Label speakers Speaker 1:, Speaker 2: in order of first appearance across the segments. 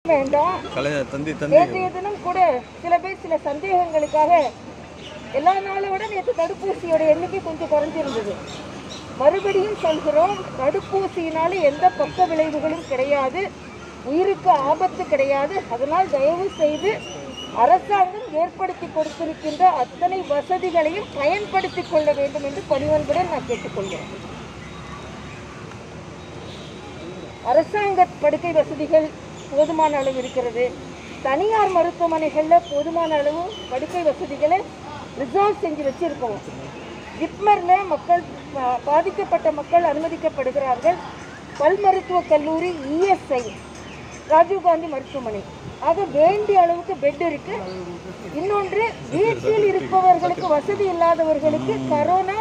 Speaker 1: வேண்டாம்
Speaker 2: கலைஞர் தந்தி தந்தி
Speaker 1: நேற்றைய தினம் கூட சில பேர் சில சந்தேகங்களுக்காக எல்லா நாளை விட நேற்று தடுப்பூசியோட எண்ணிக்கை கொஞ்சம் குறைஞ்சிருந்தது மறுபடியும் சொல்கிறோம் தடுப்பூசியினால எந்த பக்க விளைவுகளும் கிடையாது உயிருக்கு ஆபத்து கிடையாது அதனால் தயவு செய்து அரசாங்கம் ஏற்படுத்தி கொடுத்திருக்கின்ற அத்தனை வசதிகளையும் பயன்படுத்திக் கொள்ள வேண்டும் என்று பணிவன்புடன் நான் கேட்டுக்கொள்கிறேன் அரசாங்க படுக்கை வசதிகள் போதுமான அளவு இருக்கிறது தனியார் மருத்துவமனைகளில் போதுமான அளவு படுக்கை வசதிகளை ரிசர்வ் செஞ்சு வச்சிருக்கோம் ஜிப்மரில் மக்கள் பா- பாதிக்கப்பட்ட மக்கள் அனுமதிக்கப்படுகிறார்கள் பல் மருத்துவக் கல்லூரி இஎஸ்ஐ ராஜீவ்காந்தி மருத்துவமனை ஆக வேண்டிய அளவுக்கு பெட் இருக்கு இன்னொன்று வீட்டில் இருப்பவர்களுக்கு வசதி இல்லாதவர்களுக்கு கரோனா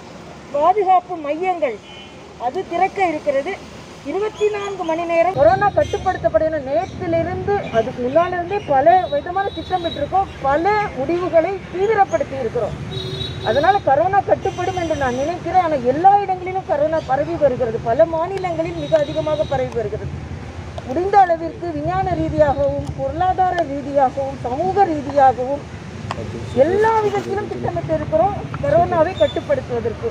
Speaker 1: பாதுகாப்பு மையங்கள் அது திறக்க இருக்கிறது இருபத்தி நான்கு மணி நேரம் கொரோனா கட்டுப்படுத்தப்படணும் நேற்றிலிருந்து அதுக்கு முன்னால இருந்தே பல விதமான திட்டமிட்டிருக்கோம் பல முடிவுகளை தீவிரப்படுத்தி இருக்கிறோம் அதனால கரோனா கட்டுப்படும் என்று நான் நினைக்கிறேன் ஆனால் எல்லா இடங்களிலும் கரோனா பரவி வருகிறது பல மாநிலங்களில் மிக அதிகமாக பரவி வருகிறது முடிந்த அளவிற்கு விஞ்ஞான ரீதியாகவும் பொருளாதார ரீதியாகவும் சமூக ரீதியாகவும் எல்லா விதத்திலும் திட்டமிட்டு இருக்கிறோம் கரோனாவை கட்டுப்படுத்துவதற்கு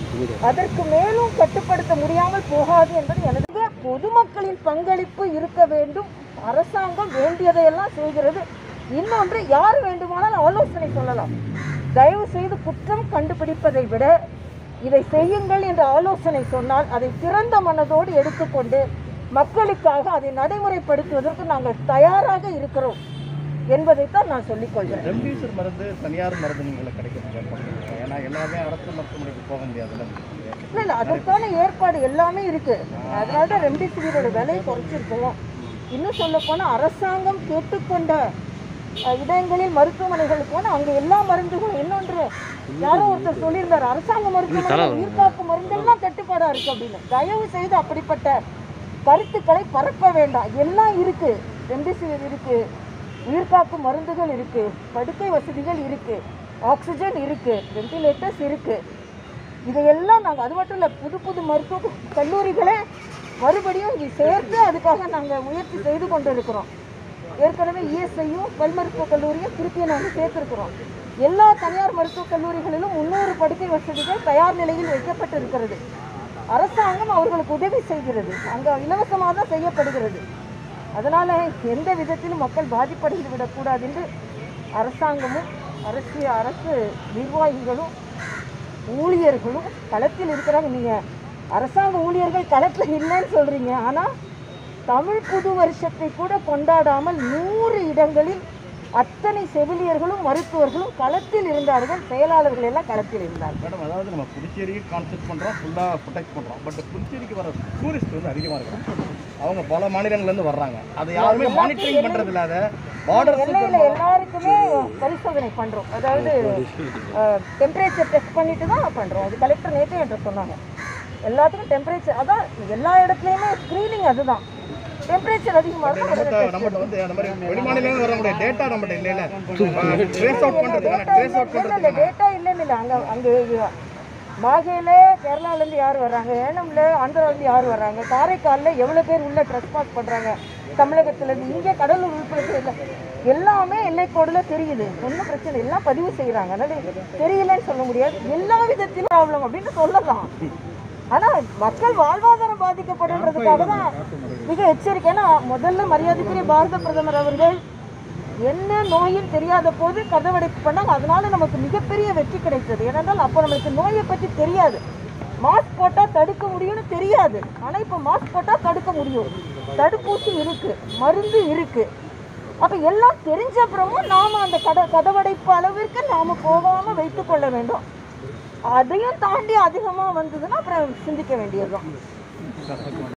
Speaker 1: அதற்கு மேலும் கட்டுப்படுத்த முடியாமல் போகாது என்பது எனது பொதுமக்களின் பங்களிப்பு இருக்க வேண்டும் அரசாங்கம் வேண்டியதையெல்லாம் செய்கிறது இன்னொன்று யார் வேண்டுமானால் ஆலோசனை சொல்லலாம் தயவு செய்து குற்றம் கண்டுபிடிப்பதை விட இதை செய்யுங்கள் என்ற ஆலோசனை சொன்னால் அதை திறந்த மனதோடு எடுத்துக்கொண்டு மக்களுக்காக அதை நடைமுறைப்படுத்துவதற்கு நாங்கள் தயாராக இருக்கிறோம் என்பதைத்தான் நான் சொல்லிக்கொள்கிறேன்
Speaker 3: ரெம்டிசிவிர் மருந்து தனியார் மருந்துகளை கிடைக்கிறது ஏன்னா எல்லாமே அரசு மருத்துவமனைக்கு போக முடியாதுல்ல
Speaker 1: இல்லை இல்லை அதற்கான ஏற்பாடு எல்லாமே இருக்கு அதனால தான் ரெம்டெசிவிரோட விலையை குறைச்சிருக்கோம் இன்னும் சொல்ல போனால் அரசாங்கம் கேட்டுக்கொண்ட அஹ், இடங்களில் மருத்துவமனைகளுக்கு போனால் அங்கே எல்லா மருந்துகளும் இன்னொன்று யாரோ ஒருத்தர் சொல்லியிருந்தார் அரசாங்க மருத்துவமனை உயிர்காக்கும் மருந்தெல்லாம் தட்டுப்பாடா இருக்கு அப்படின்னு தயவு செய்து அப்படிப்பட்ட கருத்துக்களை பரப்ப வேண்டாம் எல்லாம் இருக்கு ரெம்டெசிவிர் இருக்கு உயிர்காக்கும் மருந்துகள் இருக்கு படுக்கை வசதிகள் இருக்கு ஆக்சிஜன் இருக்கு வென்டிலேட்டர்ஸ் இருக்கு இதையெல்லாம் நாங்கள் அது மட்டும் இல்லை புது புது மருத்துவ கல்லூரிகளை மறுபடியும் இங்கே சேர்த்து அதுக்காக நாங்கள் முயற்சி செய்து கொண்டு இருக்கிறோம் ஏற்கனவே இஎஸ்ஐயும் பல் மருத்துவக் கல்லூரியும் திருப்பியும் நாங்கள் சேர்த்துருக்கிறோம் எல்லா தனியார் மருத்துவக் கல்லூரிகளிலும் முன்னூறு படுக்கை வசதிகள் தயார் நிலையில் வைக்கப்பட்டிருக்கிறது அரசாங்கம் அவர்களுக்கு உதவி செய்கிறது அங்கே இலவசமாக தான் செய்யப்படுகிறது அதனால் எந்த விதத்திலும் மக்கள் பாதிப்படைந்து விடக்கூடாது என்று அரசாங்கமும் அரசு அரசு நிர்வாகிகளும் ஊழியர்களும் களத்தில் இருக்கிறாங்க நீங்கள் அரசாங்க ஊழியர்கள் களத்தில் இல்லைன்னு சொல்கிறீங்க ஆனால் தமிழ் புது வருஷத்தை கூட கொண்டாடாமல் நூறு இடங்களில் அத்தனை செவிலியர்களும் மருத்துவர்களும் களத்தில் இருந்தார்கள் செயலாளர்கள் எல்லாம் களத்தில் இருந்தார்கள்
Speaker 3: மேடம் அதாவது நம்ம புதுச்சேரியை கான்செப்ட் பண்ணுறோம் ஃபுல்லாக ப்ரொடெக்ட் பண்ணுறோம் பட் புதுச்சேரிக்கு வர டூரிஸ்ட் வந்து அதிகமாக இருக்காங்க அவங்க பல மாநிலங்கள்லேருந்து வர்றாங்க அதை யாருமே மானிட்டரிங் பண்ணுறது இல்லாத பார்டர்
Speaker 1: எல்லையில் எல்லாருக்குமே பரிசோதனை பண்ணுறோம் அதாவது டெம்பரேச்சர் டெஸ்ட் பண்ணிட்டு தான் பண்ணுறோம் அது கலெக்டர் நேற்றே என்கிட்ட சொன்னாங்க எல்லாத்துக்கும் டெம்பரேச்சர் அதான் எல்லா இடத்துலையுமே ஸ்க்ரீனிங் அதுதான் டெம்பரேச்சர் அதிகமாக இருக்கும் உடனே test
Speaker 3: நம்மகிட்ட வந்து அந்த மாதிரி வெளி மாநிலங்கள் வரக்கூடிய டேட்டா நம்மகிட்ட இல்லை இல்லை ட்ரேஸ் அவுட் பண்ணுறதுக்கான ட்ரேஸ் அவுட்
Speaker 1: இல்லை இல்லை டேட்டா இல்லைன்னு இல்லை அங்கே அங்கே மாகேல கேரளாலேருந்து யார் வர்றாங்க ஏனம்ல ஆந்திராலேருந்து யார் வர்றாங்க காரைக்காலில் எவ்வளோ பேர் உள்ள ட்ரெஸ் பாஸ் பண்ணுறாங்க தமிழகத்துலேருந்து இங்கே கடலூர் உள்படுத்த இல்லை எல்லாமே எல்லைக்கோடில் தெரியுது ஒன்றும் பிரச்சனை இல்லை. எல்லாம் பதிவு செய்கிறாங்க அதனால தெரியலன்னு சொல்ல முடியாது எல்லா விதத்திலும் ப்ராப்ளம் அப்படின்னு சொல்லலாம் ஆனால் மக்கள் வாழ்வாதாரம் பாதிக்கப்படுன்றதுக்காக தான் மிக எச்சரிக்கை ஏன்னா முதல்ல மரியாதைக்குரிய பாரத பிரதமர் அவர்கள் என்ன நோயும் தெரியாத போது கதவடைப்பு பண்ணாங்க அதனால நமக்கு மிகப்பெரிய வெற்றி கிடைத்தது ஏனென்றால் அப்போ நம்மளுக்கு நோயை பற்றி தெரியாது மாஸ்க் போட்டால் தடுக்க முடியும்னு தெரியாது ஆனால் இப்போ மாஸ்க் போட்டால் தடுக்க முடியும் தடுப்பூசி இருக்கு மருந்து இருக்கு அப்போ எல்லாம் தெரிஞ்ச அப்புறமும் நாம் அந்த கத கதவடைப்பு அளவிற்கு நாம் போகாமல் வைத்துக்கொள்ள வேண்டும் அதையும் தாண்டி அதிகமாக வந்ததுன்னா அப்புறம் சிந்திக்க வேண்டியதுதான்